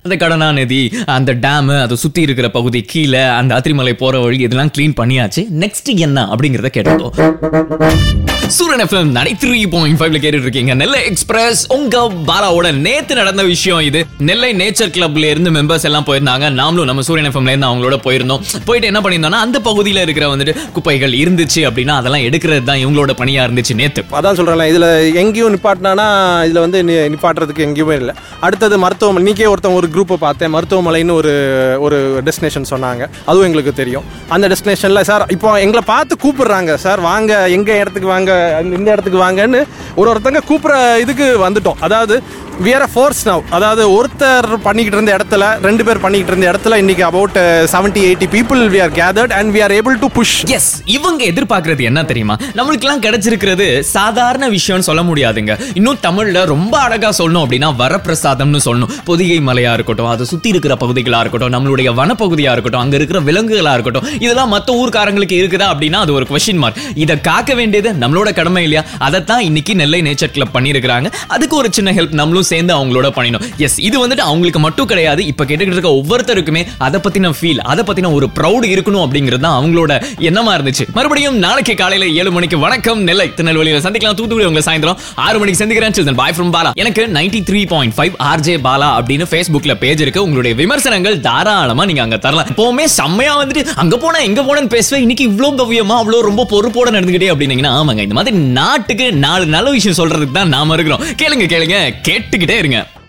அந்த கடனா நதி அந்த டேம் அதை சுத்தி இருக்கிற பகுதி கீழே அந்த அத்திரிமலை போற வழி இதெல்லாம் க்ளீன் பண்ணியாச்சு நெக்ஸ்ட் என்ன அப்படிங்கறத கேட்டோம் சூரன் எஃப்எம் நடை த்ரீ பாயிண்ட் ஃபைவ்ல கேட்டுட்டு இருக்கீங்க நெல்லை எக்ஸ்பிரஸ் உங்க பாலாவோட நேத்து நடந்த விஷயம் இது நெல்லை நேச்சர் கிளப்ல இருந்து மெம்பர்ஸ் எல்லாம் போயிருந்தாங்க நாமளும் நம்ம சூரியன் எஃப்எம்ல இருந்து அவங்களோட போயிருந்தோம் போயிட்டு என்ன பண்ணியிருந்தோம்னா அந்த பகுதியில இருக்கிற வந்துட்டு குப்பைகள் இருந்துச்சு அப்படின்னா அதெல்லாம் எடுக்கிறது தான் இவங்களோட பணியா இருந்துச்சு நேத்து அதான் சொல்கிறேன்ல இதில் எங்கேயும் நிப்பாட்டினானா இதில் வந்து நி- நிப்பாட்டுறதுக்கு எங்கேயுமே இல்லை அடுத்தது மருத்துவமனை நீக்கே ஒருத்தன் ஒரு குரூப்பை பார்த்தேன் மருத்துவமனைன்னு ஒரு ஒரு டெஸ்டினேஷன் சொன்னாங்க அதுவும் எங்களுக்கு தெரியும் அந்த டெஸ்டினேஷனில் சார் இப்போ எங்களை பார்த்து கூப்பிடுறாங்க சார் வாங்க எங்கள் இடத்துக்கு வாங்க அந்த- இந்த இடத்துக்கு வாங்கன்னு ஒரு ஒருத்தங்க கூப்பிட்ற இதுக்கு வந்துட்டோம் அதாவது வியர் ஃபோர்ஸ் நவ் அதாவது ஒருத்தர் பண்ணிக்கிட்டு இருந்த இடத்துல ரெண்டு பேர் பண்ணிக்கிட்டு இருந்த இடத்துல இன்னைக்கு about seventy eighty people we are gathered and we are able to push us இவங்க எதிர்பார்க்கறது என்ன தெரியுமா நம்மளுக்கெல்லாம் கிடைச்சிருக்கிறது சாதாரண விஷயம்னு சொல்ல முடியாதுங்க இன்னும் தமிழ்ல ரொம்ப அழகா சொல்லணும் அப்படின்னா வரப்பிரசாதம்னு சொல்லணும் பொதிகை மலையா இருக்கட்டும் அதை சுத்தி இருக்கிற பகுதிகளா இருக்கட்டும் நம்மளுடைய வனப்பகுதியா இருக்கட்டும் அங்க இருக்கிற விலங்குகளா இருக்கட்டும் இதெல்லாம் மத்த ஊர்க்காரங்களுக்கு இருக்குதா அப்படின்னா அது ஒரு கொஸ்டின் மார்க் இதை காக்க வேண்டியது நம்மளோட கடமை இல்லையா அதைத்தான் இன்னைக்கு நெல்லை நேச்சர் கிளப் பண்ணியிருக்கிறாங்க அதுக்கு ஒரு சின்ன ஹெல்ப் நம்மளும் சேர்ந்து அவங்களோட பண்ணினோம் எஸ் இது வந்துட்டு அவங்களுக்கு மட்டும் கிடையாது இப்ப கேட்டுக்கிட்டு இருக்க ஒவ்வொருத்தருக்குமே அதை பத்தின ஃபீல் அதை பத்தின ஒரு ப்ரௌட் இருக்கணும் அப்படிங்கிறது தான் அவங்களோட எண்ணமா இருந்துச்சு மறுபடியும் நாளைக்கு காலையில ஏழு மணிக்கு வணக்கம் நெல்லை திருநெல்வேலியில சந்திக்கலாம் தூத்துக்குடி உங்களை சாயந்தரம் ஆறு மணிக்கு சந்திக்கிறேன் சில்தன் பாய் ஃப்ரம் பாலா எனக்கு ninety three point five RJ Bala அப்படின்னு ஃபேஸ்புக்ல பேஜ் இருக்கு உங்களுடைய விமர்சனங்கள் தாராளமா நீங்க அங்க தரலாம் எப்பவுமே செம்மையா வந்துட்டு அங்க போனா எங்க போனேன்னு பேசுவேன் இன்னைக்கு இவ்வளவு பவ்யமா அவ்வளவு ரொம்ப பொறுப்போட நடந்துகிட்டே அப்படின்னீங்கன்னா ஆமாங்க இந்த மாதிரி நாட்டுக்கு நாலு நல்ல விஷயம் சொல்றதுக்கு தான் நாம இருக்கிறோம் கேளுங்க கேளுங்க கேட்டுக்கிட்டே இருங்க